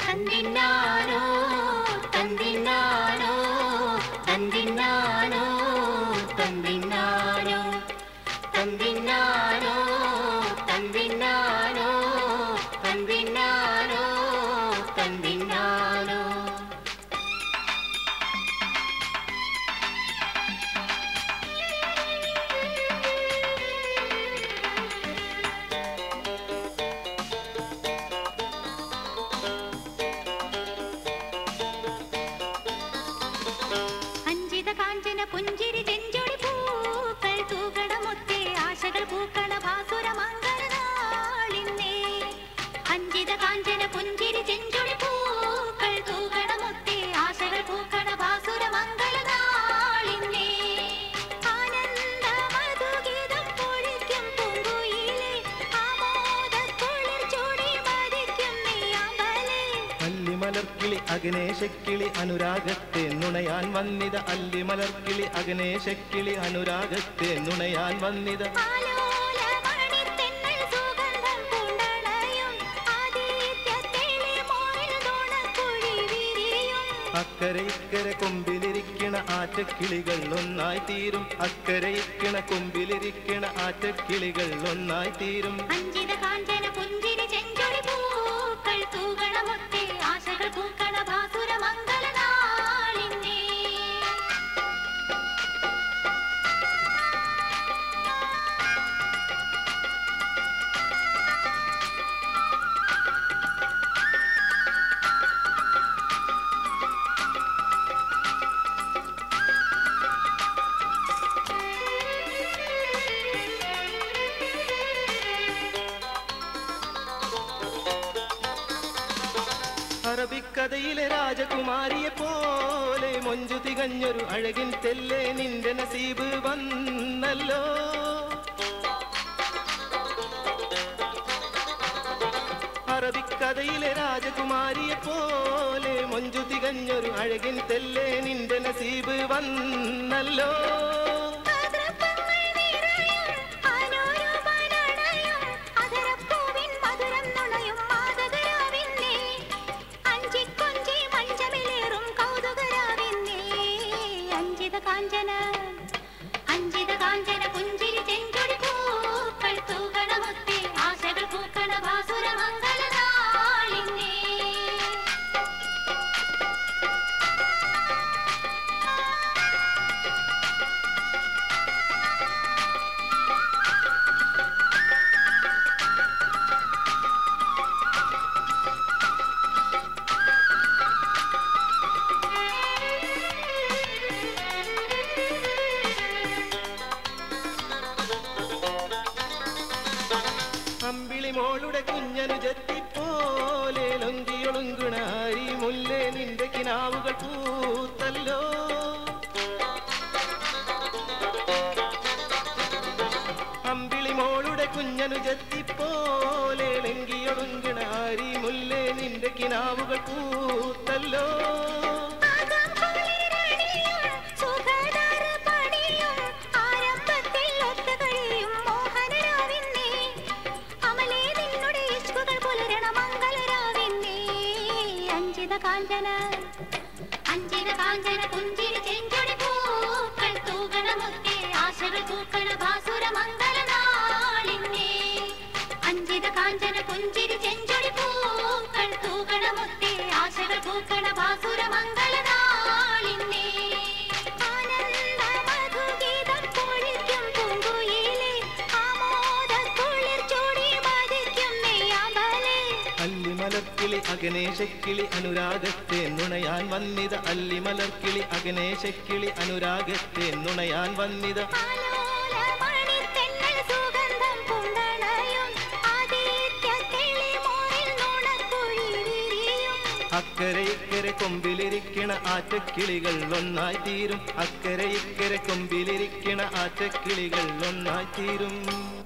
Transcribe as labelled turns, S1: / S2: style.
S1: തന്തിന്നാനോ തന്തിന്നാനോ തന്തിന്നാനോ തന്തിന്നാനോ തന്തിന്നാനോ തന്തിന്നാനോ തന്തിന്നാനോ തന്തിന്നാനോ അഞ്ചിത കാഞ്ചന പുഞ്ചിരി ചെഞ്ചൊടി പൂക്കൾ തൂകണമൊത്തെ ആശകൾ പൂക്കള ഭാസുര മംഗളനാളിന്നേ അഞ്ചിത കാഞ്ചന പുഞ്ചിരി ചെഞ്ചൊടി പൂക്കൾ തൂകണമൊത്തെ ആശകൾ പൂക്കള ഭാസുര മംഗളനാളിന്നേ ആനന്ദ മധുഗീതം പൊഴിക്കും പൂങ്കുയിലേ ആമോദക്കുളിർ ചൂടി മതിക്കും നെയ്യാമ്പലേ
S2: അല്ലിമലർക്കിളി അഗ്നേശക്കിളി അനുരാഗത്തെ നുണയാൻ വന്നിത അല്ലിമലർക്കിളി അഗ്നേശക്കിളി അനുരാഗത്തെ നുണയാൻ വന്നിത
S1: ആലോലമണിത്തെന്നൽ സുഗന്ധം പൂണ്ടണയും ആദിത്യത്തേളി മോനിൽ തുണക്കുഴി വിരിയും.
S2: അക്കരെ ഇക്കരെ കൊമ്പിലിരിക്കണ ആറ്റക്കിളികൾ ഒന്നായി തീരും അക്കരെ ഇക്കണ കൊമ്പിലിരിക്കണ ആറ്റക്കിളികൾ ഒന്നായി തീരും
S1: അഞ്ചിത കാഞ്ചന പുഞ്ചിരി ചെഞ്ചൊടി പൂക്കൾ തൂകണമൊത്തെ ആശകൾ പൂക്കണ ഭാസുര മംഗളനാളിന്നേ
S2: അറബിക്കഥയിലെ രാജകുമാരിയെ പോലെ മൊഞ്ചു തികഞ്ഞൊരു അഴകിൻ തെല്ലേ നിന്റെ നസീബ് വന്നല്ലോ അറബിക്കഥയിലെ രാജകുമാരിയെ പോലെ മൊഞ്ചു തികഞ്ഞൊരു അഴകിൻ തെല്ലേ നിന്റെ നസീബ് വന്നല്ലോ
S1: ആദ്രപ്പങ്ങൾ നിറയും ആനോരുമാനണയും അധരപ്പൂവിൻ മധുരം നുണയും മാതകരാവിന്നേ അഞ്ചിക്കൊഞ്ചി മഞ്ചമിലേറും കൗതുകരാവിന്നേ അഞ്ചിത കാഞ്ചന അഞ്ചിത കാഞ്ചന പുഞ്ചിരി ചെഞ്ചൊടി പൂക്കൾ തൂകണമൊത്തെ ആശകൾ പൂക്കണ ഭാസുര മംഗളനാളിന്നേ
S2: അമ്പിളി മോളുടെ കുഞ്ഞനു ജത്തിപ്പോലെ ലൊങ്കിയൊളുങ്കുണാരി മുല്ലേ നിന്റെ കിനാവുകൾ പൂത്തല്ലോ അമ്പിളി മോളുടെ കുഞ്ഞനു ജത്തിപ്പോലെ ലങ്കിയൊളുങ്കുണാരി മുല്ലേ നിന്റെ കിനാവുകൾ പൂത്തല്ലോ
S1: ആകാം കുളിരണിയും സുഖദാര പണിയും ആരംഭത്തിൽ ഒത്തുകളിയും മോഹനരാവിന്നേ അമലേ നിന്നുടെ ഇഷ്കുകൾ പുലരണ മംഗളരാവിന്നേ അഞ്ചിത കാഞ്ചന അഞ്ചിത കാഞ്ചന പുഞ്ചിരി ചെഞ്ചൊടി പൂക്കൾ തൂകണമൊക്കെ ആശകൾ പൂക്കണ ഭാസുര മംഗളനാളിന്നേ അഞ്ചിത കാഞ്ചന പുഞ്ചിരി ചെഞ്ചൊടി പൂക്കൾ തൂകണമൊക്കെ ആശകൾ പൂക്കണ ഭാസുര മംഗളനാളിന്നേ ആനന്ദ മധുഗീതം പൊഴിക്കും പൂങ്കുയിലേ ആമോദക്കുളിർ ചൂടി മതിക്കും നെയ്യാമ്പലേ
S2: അല്ലിമലർക്കിളി അഗനേശക്കിളി അനുരാഗത്തെ നുണയാൻ വന്നിത അല്ലിമലർക്കിളി അഗനേശക്കിളി അനുരാഗത്തെ നുണയാൻ വന്നിത
S1: ആലോലമണിത്തെന്നൽ സുഗന്ധം പൂണ്ടണയും ആദിത്യത്തേളി മോനിൽ നുണക്കുഴി വിരിയും.
S2: അക്കരെ ഇക്കരെ കൊമ്പിലിരിക്കണ ആറ്റക്കിളികൾ ഒന്നായി തീരും അക്കരെ ഇക്കരെ കൊമ്പിലിരിക്കണ ആറ്റക്കിളികൾ ഒന്നായി തീരും